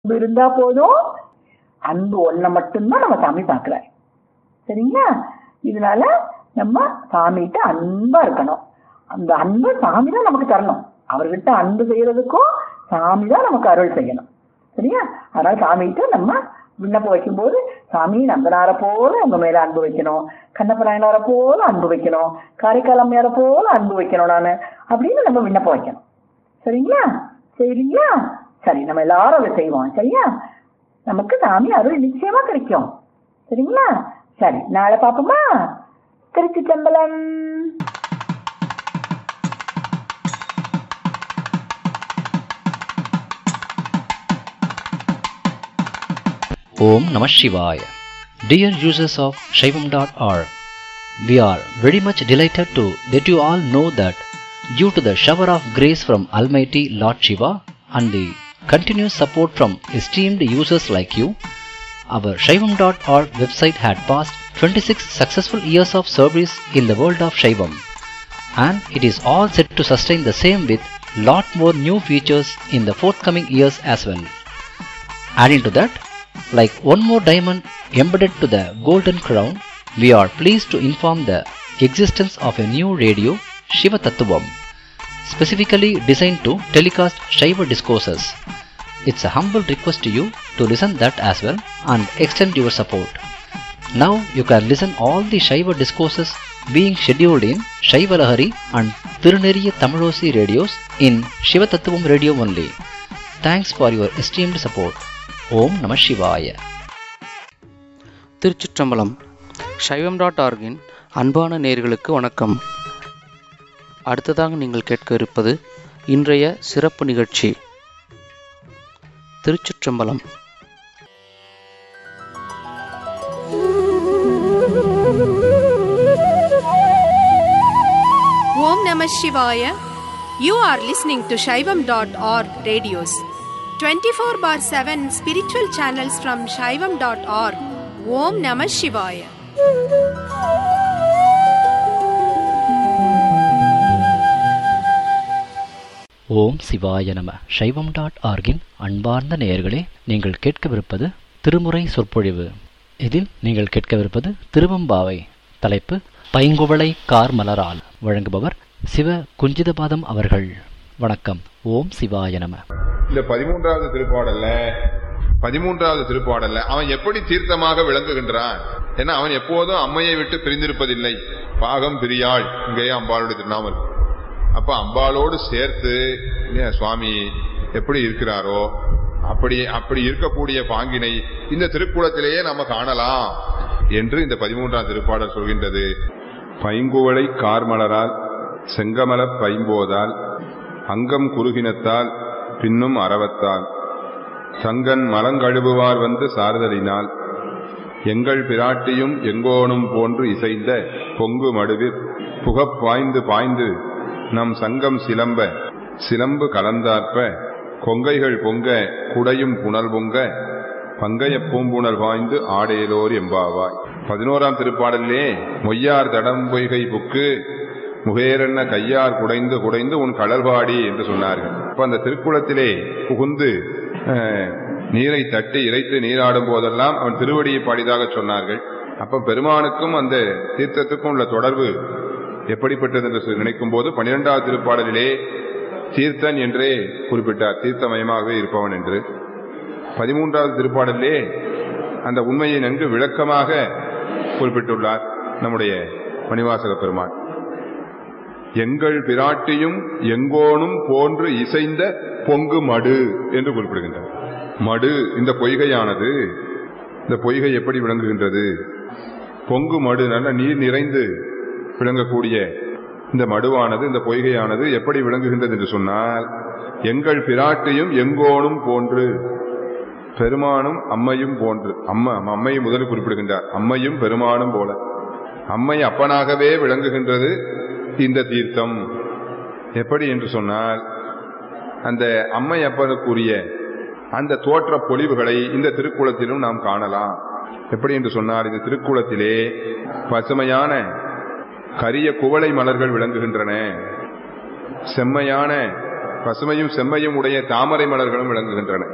அன்பு இருந்தா போதும் அன்பு ஒன்றை மட்டும்தான் நம்ம சாமி பார்க்கிறார் சரிங்களா இதனால நம்ம சாமிகிட்ட அன்பா இருக்கணும் அந்த அன்பு சாமி தான் நமக்கு தரணும் அவர்கிட்ட அன்பு செய்யறதுக்கும் சாமி தான் நமக்கு அருள் செய்யணும் சரியா அதனால சாமிகிட்ட நம்ம விண்ணப்பம் வைக்கும்போது சாமி நந்தனாரை போல உங்க மேல அன்பு வைக்கணும் கண்ணப்ப நாயனாரை போல அன்பு வைக்கணும் காரைக்கால் அம்மையாரை போல அன்பு வைக்கணும் நான் அப்படின்னு நம்ம விண்ணப்பம் வைக்கணும் சரிங்களா சரிங்களா சரி நம்ம எல்லாரும் அதை செய்வோம் சரியா நமக்கு சாமி அருள் நிச்சயமா கிடைக்கும் சரிங்களா சரி நாளை பாப்போமா திருச்சி சம்பளம் Om Namah Shivaya. Dear users of Shaivam.org, we are very much delighted to let you all know that due to the shower of grace from Almighty Lord Shiva and the continuous support from esteemed users like you, our Shaivam.org website had passed 26 successful years of service in the world of Shaivam and it is all set to sustain the same with lot more new features in the forthcoming years as well. Adding to that, like one more diamond embedded to the golden crown, we are pleased to inform the existence of a new radio, Shiva Tattvam, specifically designed to telecast Shiva discourses. It's a humble request to you to listen that as well and extend your support. Now you can listen all the Shiva discourses being scheduled in Shiva Lahari and Tiruneriya Tamilosi radios in Shiva Tattvam radio only. Thanks for your esteemed support. ஓம் நம சிவாய திருச்சிற்றம்பலம் சைவம் dot ஆர்கின் அன்பான நேர்களுக்கு வணக்கம் அடுத்ததாக நீங்கள் கேட்க இருப்பது இன்றைய சிறப்பு நிகழ்ச்சி திருச்சிற்றம்பலம் Om Namah Shivaya. You are listening to Shaivam.org radios. 24 bar 7 spiritual channels from Shaivam.org. Om Namah Shivaya. ஓம் சிவாய நம சைவம் டாட் ஆர்கின் அன்பார்ந்த நேயர்களே நீங்கள் கேட்கவிருப்பது திருமுறை சொற்பொழிவு இதில் நீங்கள் கேட்கவிருப்பது திருவம்பாவை தலைப்பு பைங்குவளை கார் மலரால் வழங்குபவர் சிவ குஞ்சிதபாதம் அவர்கள் வணக்கம் ஓம் சிவாய நம இந்த பதிமூன்றாவது திருப்பாடல்ல பதிமூன்றாவது திருப்பாடல்ல அவன் எப்படி தீர்த்தமாக விளங்குகின்றான் ஏன்னா அவன் எப்போதும் அம்மையை விட்டு பிரிந்திருப்பதில்லை பாகம் பிரியாள் இங்கேயே அம்பாளுடைய திருநாமல் அப்ப அம்பாளோடு சேர்த்து இல்லையா, சுவாமி எப்படி இருக்கிறாரோ அப்படி அப்படி இருக்கக்கூடிய பாங்கினை இந்த திருக்குளத்திலேயே நம்ம காணலாம் என்று இந்த பதிமூன்றாம் திருப்பாடல் சொல்கின்றது பைங்குவளை கார்மலரால் செங்கமலப் பைம்போதால் அங்கம் குறுகினத்தால் பின்னும் அறவத்தால் சங்கன் மலங்கழுவுவார் வந்து சார்தலினால் எங்கள் பிராட்டியும் எங்கோனும் போன்று இசைந்த பொங்கு மடுவிற் புகப் பாய்ந்து பாய்ந்து நம் சங்கம் சிலம்ப சிலம்பு கலந்தார்ப்ப கொங்கைகள் பொங்க குடையும் புனல் பொங்க பங்கைய பூம்புணல் பாய்ந்து ஆடேலோர் எம்பாவாய் பதினோராம் திருப்பாடலிலே மொய்யார் தடம் பொய்கை புக்கு முகேரென்ன கையார் குடைந்து குடைந்து உன் கடல்பாடி என்று சொன்னார்கள் அப்ப அந்த திருக்குளத்திலே புகுந்து அஹ், நீரை தட்டி இறைத்து நீராடும் போதெல்லாம் அவன் திருவடியை பாடிதாக சொன்னார்கள் அப்ப பெருமானுக்கும் அந்த தீர்த்தத்துக்கும் உள்ள தொடர்பு எப்படிப்பட்டது என்று சொல்லி நினைக்கும் போது பன்னிரெண்டாவது திருப்பாடலிலே தீர்த்தன் என்றே குறிப்பிட்டார் தீர்த்தமயமாகவே இருப்பவன் என்று பதிமூன்றாவது திருப்பாடலிலே அந்த உண்மையை நன்கு விளக்கமாக குறிப்பிட்டுள்ளார் நம்முடைய மணிவாசக பெருமான் எங்கள் பிராட்டியும் எங்கோனும் போன்று இசைந்த பொங்கு மடு என்று குறிப்பிடுகின்றார் மடு இந்த பொய்கையானது இந்த பொய்கை எப்படி விளங்குகின்றது பொங்கு மடு நல்ல நீர் நிறைந்து விளங்கக்கூடிய இந்த மடுவானது இந்த பொய்கையானது எப்படி விளங்குகின்றது என்று சொன்னால் எங்கள் பிராட்டியும் எங்கோனும் போன்று பெருமானும் அம்மையும் போன்று அம்மா அம்மையை முதலில் குறிப்பிடுகின்றார் அம்மையும் பெருமானும் போல அம்மை அப்பனாகவே விளங்குகின்றது இந்த தீர்த்தம் எப்படி என்று சொன்னால் அந்த அம்மை அப்பனுக்குரிய அந்த தோற்ற பொலிவுகளை இந்த திருக்குளத்திலும் நாம் காணலாம் எப்படி என்று சொன்னால் இந்த திருக்குளத்திலே பசுமையான கரிய குவளை மலர்கள் விளங்குகின்றன செம்மையான பசுமையும் செம்மையும் உடைய தாமரை மலர்களும் விளங்குகின்றன